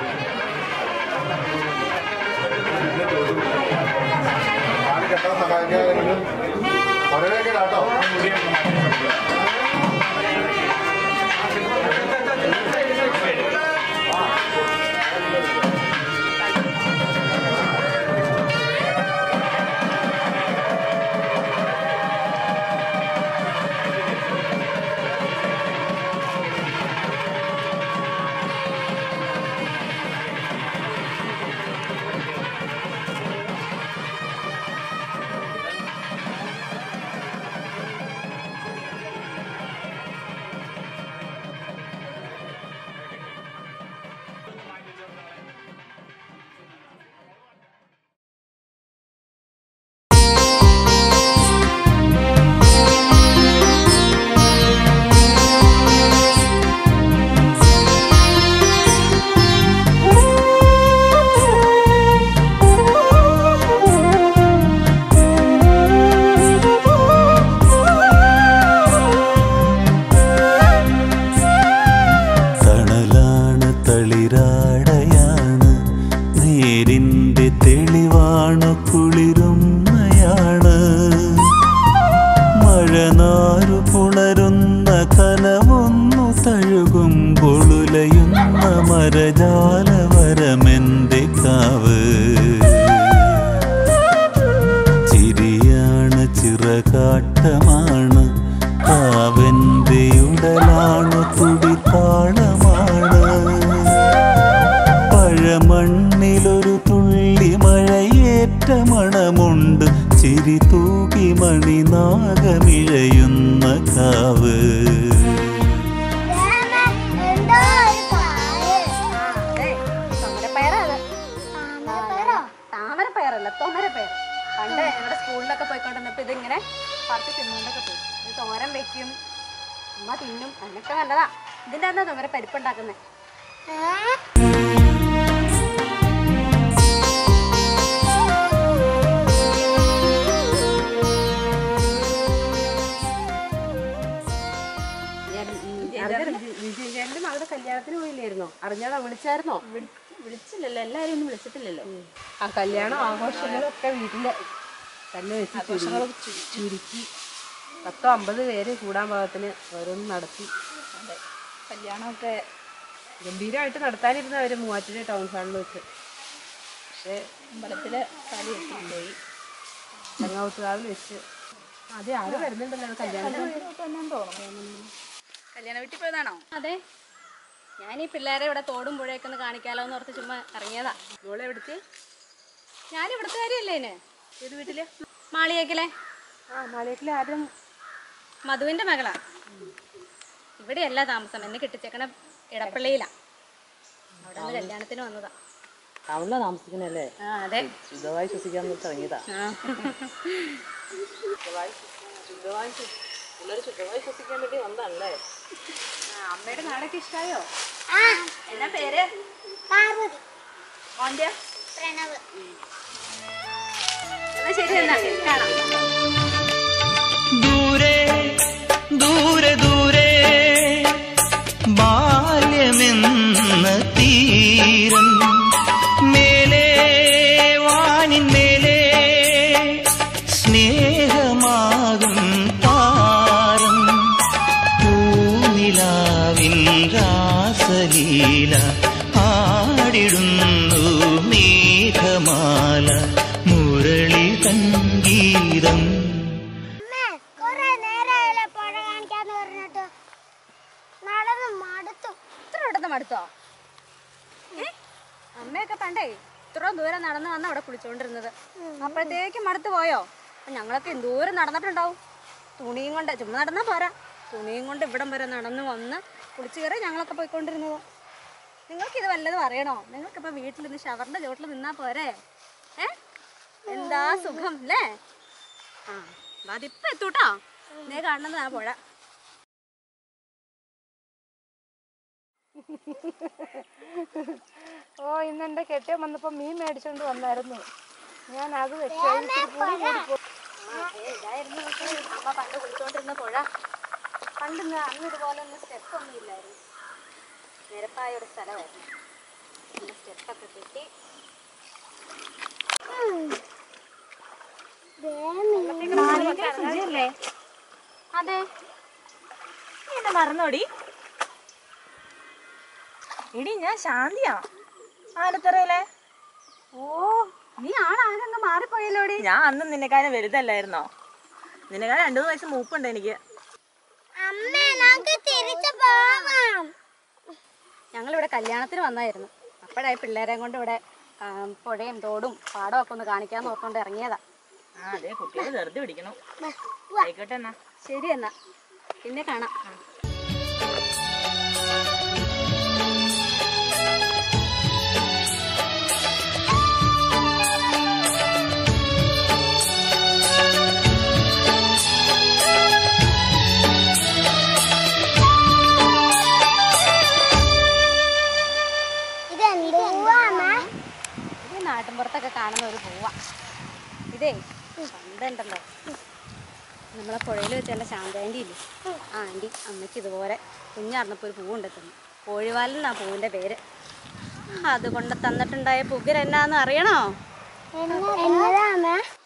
ആള് കെട്ടാൻ സഹായിക്കാനെങ്കിലും അവരൊക്കെ കേട്ടോ തണലാണ് തളിരാടയാണ് നേരിൻ്റെ തെളിവാണ് കുളിരുന്നയാണ് മഴനാരു പുണരുന്ന കനവൊന്നു തഴുകും പൊളുലയുന്ന മരജാലവരമെൻ്റെ കാവ് ചിരിയാണ് ചിറകാട്ടമാണ് കാവന്റെ ഉടലാണ് തുടിത്താളമാണ് പഴമണ്ണിലൊരു തുള്ളി മഴയേറ്റ മണമുണ്ട് ചിരി തൂകി മണിനാഗമിഴയുന്ന കാവ് തൊമരപ്പയറാണ് താമരപ്പയറല്ല തൊമരപ്പയർ പണ്ട് ഞങ്ങളുടെ സ്കൂളിലൊക്കെ പോയിക്കൊണ്ടിരുന്നപ്പോ ഇതിങ്ങനെ പറിച്ച് തിന്നുകൊണ്ടൊക്കെ പോകും ഇത് തോരൻ വെക്കും അമ്മ തിന്നും അതിനൊക്കെ നല്ലതാ ഇതിന്റെ എന്താ തൊമര പരിപ്പുണ്ടാക്കുന്നത് വിജയന്റെ മകളുടെ കല്യാണത്തിന് പോയില്ലായിരുന്നോ അറിഞ്ഞാണോ വിളിച്ചായിരുന്നോ വിളിച്ചില്ലല്ലോ എല്ലാരും ഒന്നും വിളിച്ചിട്ടില്ലല്ലോ ആ കല്യാണം ആഘോഷങ്ങളൊക്കെ വീട്ടില് തന്നെ വെച്ച് ചുരുങ്ങി ചുരുക്കി പത്തോ അമ്പത് പേര് കൂടാൻ പാകത്തിന് ഓരോന്നും നടത്തി കല്യാണമൊക്കെ ഗംഭീരമായിട്ട് നടത്താനിരുന്ന അവര് മൂവാറ്റുപുഴ ടൗൺ ഹാളിൽ വെച്ച് പക്ഷേ അമ്പലത്തില് കാലി വെച്ചു പോയി ചങ്ങാവത്തുകാവിൽ വെച്ച് അതെ ആര് വരുന്നുണ്ടല്ലോ കല്യാണത്തിന് കല്യാണ വീട്ടിൽ പോയതാണോ അതെ ഞാൻ ഈ പിള്ളേരെ ഇവിടെ തോടും പുഴയൊക്കെ ഒന്ന് കാണിക്കാലോ എന്ന് ഓർത്ത് ചുമ്മാ ഇറങ്ങിയതാ മോളെ എവിടുത്തെ ഞാൻ ഇവിടുത്തെ കാര്യമല്ലേ ഇതിന് ഏത് വീട്ടില് മാളിയേക്കിലെ ആ മാലയത്തിലെ ആരും മധുവിന്റെ മകളാ ഇവിടെയല്ല താമസം എന്നെ കെട്ടിച്ചേക്കണ ഇടപ്പള്ളിയിലാ അവിടെ നിന്ന് കല്യാണത്തിന് വന്നതാ ടൗണിലാ താമസിക്കുന്നല്ലേ ആ അതെ ശുദ്ധമായി ശ്വസിക്കാൻ തുടങ്ങിയതാ ആ ശുദ്ധമായി പിള്ളേർ ശുദ്ധമായി ശ്വസിക്കാൻ വേണ്ടി വന്നതല്ലേ അമ്മയുടെ നാടൊക്കെ ഇഷ്ടായോ എന്നാ പേര് ഓന്റെ എന്നാ ശരി എന്നാ കാണാം ദൂരെ ദൂരെ ദൂരെ ബാല്യമെന്ന തീരം മേലെ വാനിൻ മേലെ സ്നേഹമാകും താരം പൂനിലാവിൻ രാസലീല ആടിടുന്നു മേഘമാല മുരളി സംഗീതം കൊറേ നേരമായല്ലേ പുഴ കാണിക്കാന്ന് പറഞ്ഞിട്ട് നടന്ന് മടുത്തു ഇത്ര പെട്ടെന്ന് മടുത്തോ ഏ? അമ്മയൊക്കെ പണ്ടേ ഇത്ര ദൂരം നടന്ന് വന്ന അവിടെ കുളിച്ചോണ്ടിരുന്നത് അപ്പോഴത്തേക്കും മടുത്ത് പോയോ അപ്പൊ ഞങ്ങളൊക്കെ എന്തോരം നടന്നിട്ടുണ്ടാവും തുണിയും കൊണ്ട് ചുമ്മാ നടന്നാ പോരാ തുണിയും കൊണ്ട് ഇവിടം വരെ നടന്ന് വന്ന് കുളിച്ച് കയറി ഞങ്ങളൊക്കെ പോയിക്കൊണ്ടിരുന്നത് നിങ്ങൾക്ക് ഇത് വല്ലതും അറിയണോ നിങ്ങൾക്കിപ്പോ വീട്ടിൽ നിന്ന് ഷവറിന്റെ ചോട്ടിൽ നിന്നാ പോരെ ഏ എന്താ സുഖം അല്ലേ ആ അതിപ്പോ എത്തൂട്ടോ നീ കാണുന്നത് ആ പുഴ ഓ ഇന്ന് എൻ്റെ കെട്ടിയ വന്നപ്പോ മീൻ മേടിച്ചോണ്ട് വന്നായിരുന്നു ഞാൻ അത് വെച്ചു അതിൽ ഇച്ചിരി പുളി കൂടി പോയി. ഇതായിരുന്നു നമുക്ക് അമ്മ പണ്ട് കുളിച്ചോണ്ടിരുന്ന പുഴ പണ്ട് ഇന്ന് അന്ന് ഇതുപോലെ ഒന്നും സ്റ്റെപ്പ് ഒന്നും ഇല്ലായിരുന്നു നിരപ്പായ ഒരു സ്ഥലമായിരുന്നു സ്റ്റെപ്പൊക്കെ കെട്ടി സുജിയല്ലേ അതെ നീ എന്നെ മറന്നോടി എടി ഞാൻ ശാന്തിയാ ആലത്തറയിലെ ഓ നീ ആണാകങ്ങ് മാറിപ്പോയല്ലോടി ഞാൻ അന്ന് നിന്നെക്കാളും വലുതല്ലായിരുന്നോ നിന്നെക്കാളും രണ്ടു മൂന്ന് വയസ്സ് മൂപ്പുണ്ട് എനിക്ക് അമ്മ നമുക്ക് തിരിച്ചു പോവാം ഞങ്ങളിവിടെ കല്യാണത്തിന് വന്നായിരുന്നു അപ്പോഴായി പിള്ളേരെ കൊണ്ട് ഇവിടെ ആ, പുഴയും തോടും പാടവും ഒക്കെ ഒന്ന് കാണിക്കാന്ന് ഓർക്കൊണ്ട് ഇറങ്ങിയതാ ആ അതെ കുട്ടികൾ വെറുതെ പിടിക്കണം ആയിക്കോട്ടെ എന്നാ ശരി എന്നാ പിന്നെ കാണാം ഇതെന്ത് പൂവാണ് ഇത് നാട്ടിൻപുറത്തൊക്കെ കാണുന്ന ഒരു പൂവാ ഇതേ പണ്ടുണ്ടല്ലോ നമ്മളെ പുഴയിൽ വെച്ചുള്ള ശാന്താൻറ്റി ഇല്ലേ ആ ആൻറ്റി അമ്മയ്ക്ക് ഇതുപോലെ കുഞ്ഞാർന്നപ്പോൾ ഒരു പൂവുണ്ട് തന്നു കോഴിവാലിൽ നിന്നാ പൂവിൻ്റെ പേര് അത് കൊണ്ട് തന്നിട്ടുണ്ടായ പുകർ എന്നാന്ന് അറിയണോ എന്നതാ അമ്മ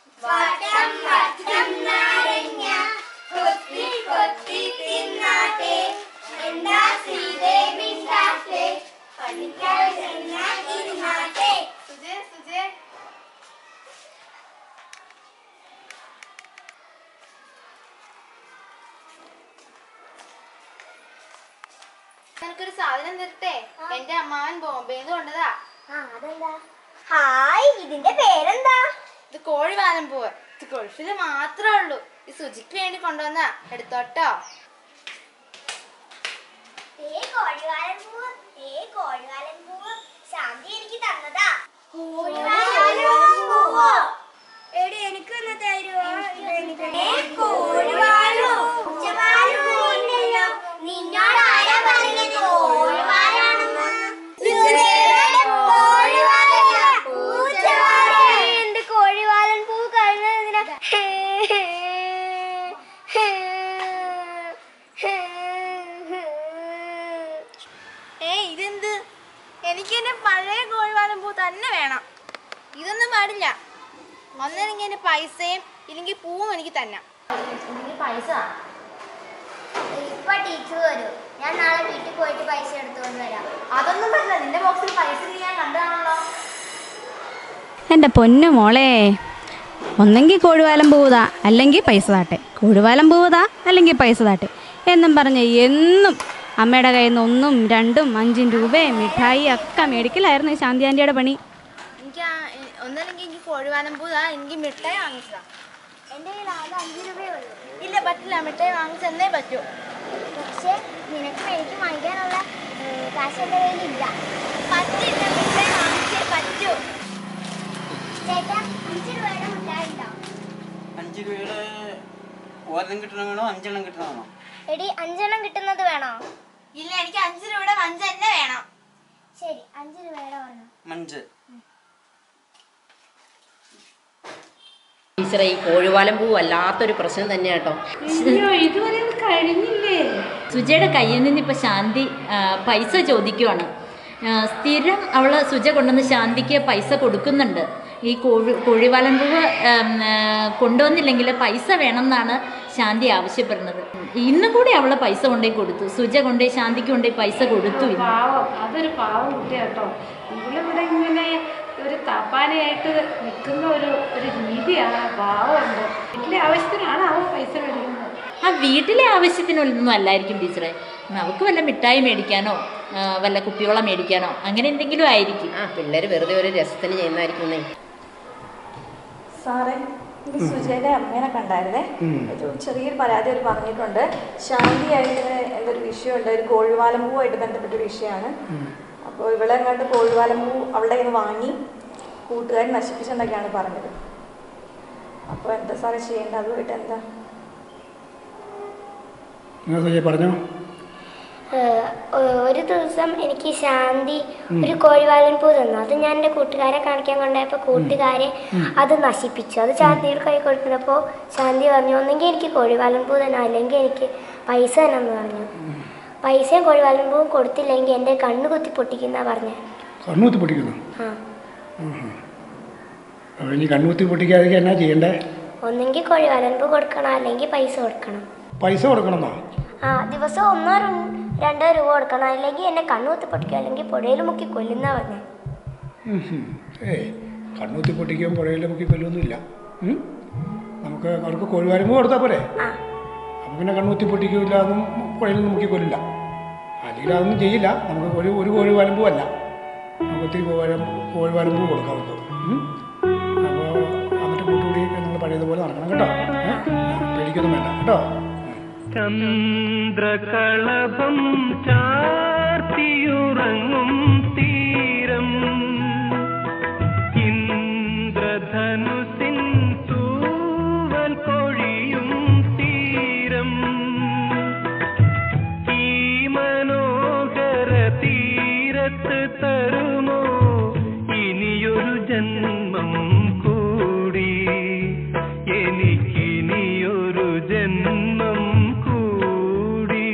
എനിക്കൊരു സാധനം തരട്ടെ എന്റെ അമ്മാവൻ ബോംബെന്ന് കൊണ്ടതാ ആ അതെന്താ ഹായ് ഇതിന്റെ പേരെന്താ ഇത് കോഴിവാലം പൂവ് ഇത് ഗൾഫില് മാത്രമേ ഉള്ളൂ ഇത് സുജിക്ക് വേണ്ടി കൊണ്ടുവന്നാ എടുത്തോട്ടോ ഏ കോഴിവാലൻ പൂവ് ഏ കോഴിവാലൻ പൂവ് ശാന്തി എനിക്ക് തന്നതാ എടി എനിക്ക് ഒന്ന് തരുമോ നിന്നോട് ആരാ പറഞ്ഞത് കോഴിവാലാണെന്ന് എന്റെ കോഴിവാലൻ പൂ കഴിഞ്ഞതിനാ ഏ ഇതെന്ത് എനിക്ക് എന്റെ പഴയ കോഴിവാലം പൂ തന്നെ വേണം ഇതൊന്നും പാടില്ല ഒന്നെങ്കിൽ എന്റെ പൈസയും ഇല്ലെങ്കിൽ പൂവും എനിക്ക് തന്നെ പൈസ ഇപ്പൊ ടീച്ചർ വരും ഞാൻ നാളെ വീട്ടിൽ പോയിട്ട് പൈസ എടുത്തുകൊണ്ട് വരാം അതൊന്നും പറ്റില്ല നിന്റെ ബോക്സിൽ പൈസ ഇല്ലെങ്കിൽ ഞാൻ കണ്ടതാണല്ലോ എൻ്റെ പൊന്നു മോളെ ഒന്നെങ്കിൽ കോഴിവാലം പൂവുതാ അല്ലെങ്കിൽ പൈസ താട്ടെ കോഴിവാലം പൂവുതാ അല്ലെങ്കിൽ പൈസ താട്ടെ എന്നും പറഞ്ഞ് എന്നും അമ്മയുടെ കയ്യിൽ നിന്ന് ഒന്നും രണ്ടും അഞ്ചും രൂപയും മിഠായി ഒക്കെ മേടിക്കലായിരുന്നു ഈ ശാന്തി ആൻറ്റിയുടെ പണി എനിക്ക് ആ- എ- ഒന്നല്ലെങ്കിൽ എനിക്ക് കോഴിവാലം പൂതാ എനിക്ക് മിഠായി വാങ്ങിച്ചതാ എന്റെ കയ്യിൽ ആകെ അഞ്ച് രൂപയേ ഉള്ളൂ ഇല്ല പറ്റില്ല മിഠായി വാങ്ങിച്ചെന്നേ പറ്റൂ പക്ഷെ നിനക്കും എനിക്ക് വാങ്ങിക്കാനുള്ള ഉം, കാശ് എന്റെ കയ്യിലില്ല പറ്റില്ല മിഠായി വാങ്ങിച്ചേ പറ്റൂ ചേട്ടാ അഞ്ച് രൂപയുടെ മിഠായി ഉണ്ടോ അഞ്ച് രൂപയുടെ ഒരെണ്ണം കിട്ടണ വേണോ അഞ്ചെണ്ണം കിട്ടണ വേണോ എടി അഞ്ചെണ്ണം കിട്ടുന്നത് വേണോ ഇല്ല എനിക്ക് അഞ്ച് രൂപയുടെ മഞ്ച തന്നെ വേണം ശരി അഞ്ച് രൂപയുടെ പറഞ്ഞു മഞ്ച് ടീച്ചറെ ഈ കോഴിവാലം പൂ വല്ലാത്തൊരു പ്രശ്നം തന്നെ കേട്ടോ ഇതുവരെ ഇത് കഴിഞ്ഞില്ലേ സുജയുടെ കയ്യിൽ നിന്ന് ഇപ്പോൾ ശാന്തി ആ, പൈസ ചോദിക്കുവാണ് ആ, സ്ഥിരം അവൾ സുജ കൊണ്ടുവന്ന് ശാന്തിക്ക് പൈസ കൊടുക്കുന്നുണ്ട് ഈ കോഴി കോഴിവാലൻ പൂവ് ഉം, ആ, കൊണ്ടുവന്നില്ലെങ്കിൽ പൈസ വേണമെന്നാണ് ശാന്തി ആവശ്യപ്പെടുന്നത് ഇന്നും കൂടി അവൾ പൈസ കൊണ്ടുപോയി കൊടുത്തു സുജ കൊണ്ടുപോയി ശാന്തിക്ക് കൊണ്ടുപോയി പൈസ കൊടുത്തു ഇന്ന്. പാവം അതൊരു പാവം കുട്ടിയാട്ടോ ഇവളിവിടെ ഇങ്ങനെ ഒരു തപ്പാനയായിട്ട് നിൽക്കുന്ന ഒരു ഒരു രീതിയാണ് പാവമുണ്ട് വീട്ടിലെ ആവശ്യത്തിനാണ് അവ പൈസ മേടിക്കുന്നത് ആ വീട്ടിലെ ആവശ്യത്തിനൊന്നും അല്ലായിരിക്കും ടീച്ചറെ നമുക്ക് വല്ല മിഠായി മേടിക്കാനോ ആ, വല്ല കുപ്പിവെള്ളം മേടിക്കാനോ അങ്ങനെ എന്തെങ്കിലും ആയിരിക്കും ആ പിള്ളേർ വെറുതെ ഒരു രസത്തിന് ചെയ്യുന്നതായിരിക്കുന്നേ സാറേ ഇത് സുജയുടെ അമ്മേനെ കണ്ടായിരുന്നേ ഒരു ചെറിയൊരു പരാതി അവർ പറഞ്ഞിട്ടുണ്ട് ശാന്തിയായിട്ട് എന്തൊരു വിഷയമുണ്ട് ഒരു കോഴിവാലമ്പൂവായിട്ട് ബന്ധപ്പെട്ട ഒരു വിഷയമാണ് അപ്പോൾ ഇവളെ അങ്ങോട്ട് കോഴിവാലമ്പൂ അവളുടെ കയ്യിൽ നിന്ന് വാങ്ങി കൂട്ടുകാരൻ നശിപ്പിച്ചെന്നൊക്കെയാണ് പറഞ്ഞത് അപ്പോൾ എന്താ സാറേ ചെയ്യേണ്ടത് അതുമായിട്ട് എന്താ പറഞ്ഞോ ഒരു ദിവസം എനിക്ക് ശാന്തി ഒരു കോഴിവാലൻ പൂ തന്നു അത് ഞാൻ എൻ്റെ കൂട്ടുകാരെ കാണിക്കാൻ കൊണ്ടുപോയപ്പോൾ കൂട്ടുകാരെ അത് നശിപ്പിച്ചു അത് ശാന്തിയുടെ കൈ കൊടുക്കുന്നപ്പോൾ ശാന്തി പറഞ്ഞു ഒന്നെങ്കിൽ എനിക്ക് കോഴിവാലൻ പൂ തന്നെ അല്ലെങ്കിൽ എനിക്ക് പൈസ തന്നെന്ന് പറഞ്ഞു പൈസയും കോഴിവാലൻ പൂവും കൊടുത്തില്ലെങ്കിൽ എൻ്റെ കണ്ണ് കുത്തി പൊട്ടിക്കുന്ന പറഞ്ഞത് കണ്ണൂത്തി പൊട്ടിക്കുന്നു ആ അപ്പോൾ ഇനി കണ്ണൂത്തി പൊട്ടിക്കാതെ എന്നാ ചെയ്യണ്ടേ ഒന്നെങ്കിൽ കോഴി വലൻപ് കൊടുക്കണം അല്ലെങ്കിൽ പൈസ കൊടുക്കണം പൈസ കൊടുക്കണമെന്നോ ആ ദിവസം ഒന്നോ ര- രണ്ടോ രൂപ കൊടുക്കണം അല്ലെങ്കിൽ എന്നെ കണ്ണൂത്തി പൊട്ടിക്കുക അല്ലെങ്കിൽ പുഴയിൽ മുക്കി കൊല്ലുന്ന പറഞ്ഞേ ഉം ഹും. ഏയ് കണ്ണൂത്തി പൊട്ടിക്കുകയും പുഴയിൽ മുക്കി കൊല്ലൊന്നുമില്ല ഉം? നമുക്ക് അവർക്ക് കോഴിവാരുമ്പ് കൊടുത്താൽ പോരെ ആ അപ്പോൾ പിന്നെ കണ്ണൂത്തി പൊട്ടിക്കില്ല എന്നും പുഴയിൽ മുക്കി കൊല്ലില്ല അല്ലെങ്കിൽ അതൊന്നും ചെയ്യില്ല നമുക്ക് ഒരു ഒരു കോഴി വലമ്പും അല്ല നമുക്ക് ഒത്തിരി കോഴി കോഴിവാലമ്പൂ കൊടുക്കാം അവർക്ക് ഉം? അപ്പോൾ എന്നിട്ട് കൂട്ടുകൂടി നിങ്ങൾ പഴയതുപോലെ നടക്കണം കേട്ടോ ഏ? പേടിക്കൊന്നും വേണ്ട കേട്ടോ ചന്ദ്രകളഭം ചാർത്തിയുറങ്ങും തീരം ഇന്ദ്രധനുസിൻ തൂവൽ പൊഴിയും തീരം ഈ മനോഹര തീരത്ത് തരുമോ ഇനിയൊരു ജന്മം കൂടി എനിക്കിനിയൊരു ജന്മം കൂടി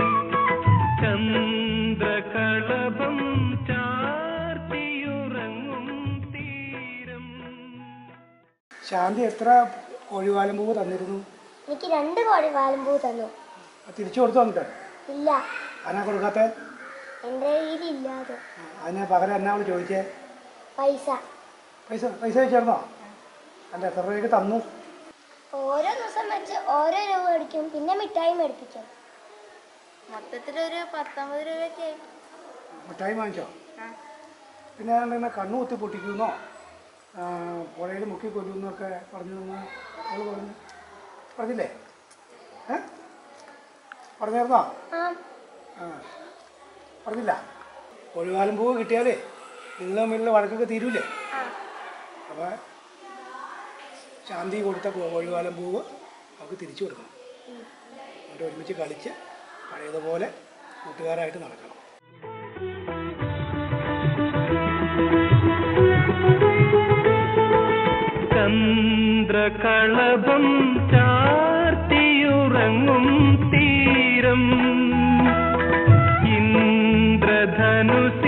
ചന്ദ്രകളഭം ചാർത്തിയുറങ്ങും തീരം ശാന്തി എത്ര കോഴിവാലമ്പൂ തന്നിരുന്നു എനിക്ക് രണ്ട് കോഴി വാലമ്പൂ തന്നു അത് തിരിച്ചു കൊടുത്തു വന്നിട്ട് ഇല്ല അതിനാ കൊടുക്കാത്തെ എൻ്റെ കയ്യിലില്ലാതെ അതിനെ പകരം എന്നാ അവള് ചോദിച്ചേ പൈസ പൈസ പൈസ ചേർന്നോ എൻ്റെ എത്ര രൂപയ്ക്ക് തന്നു ഓരോ ദിവസം വെച്ച് ഓരോ രൂപ മേടിക്കും പിന്നെ മിഠായി മേടിപ്പിക്കും മൊത്തത്തിലൊരു പത്തൊമ്പത് രൂപയൊക്കെ ആയി മിഠായി വാങ്ങിച്ചോ പിന്നെ പിന്നെ കണ്ണു കുത്തി പൊട്ടിക്കുന്നോ പുഴയിൽ മുക്കി കൊല്ലുന്നൊക്കെ പറഞ്ഞു എന്ന് അവള് പറഞ്ഞു പറഞ്ഞില്ലേ ഏ പറഞ്ഞായിരുന്നോ ആ ആ പറഞ്ഞില്ല ഒഴിവാലും പൂവ് കിട്ടിയാലേ നിങ്ങൾ തമ്മിലുള്ള വഴക്കൊക്കെ തീരൂലേ അപ്പോൾ ശാന്തി കൊടുത്ത ഒഴിവാലം പൂവ് അവർക്ക് തിരിച്ചു കൊടുക്കണം എന്നിട്ട് ഒരുമിച്ച് കളിച്ച് പഴയതുപോലെ കൂട്ടുകാരായിട്ട് നടക്കണം ചന്ദ്രകളഭം ചാർത്തിയുറങ്ങും തീരം ഇന്ദ്രധനുസി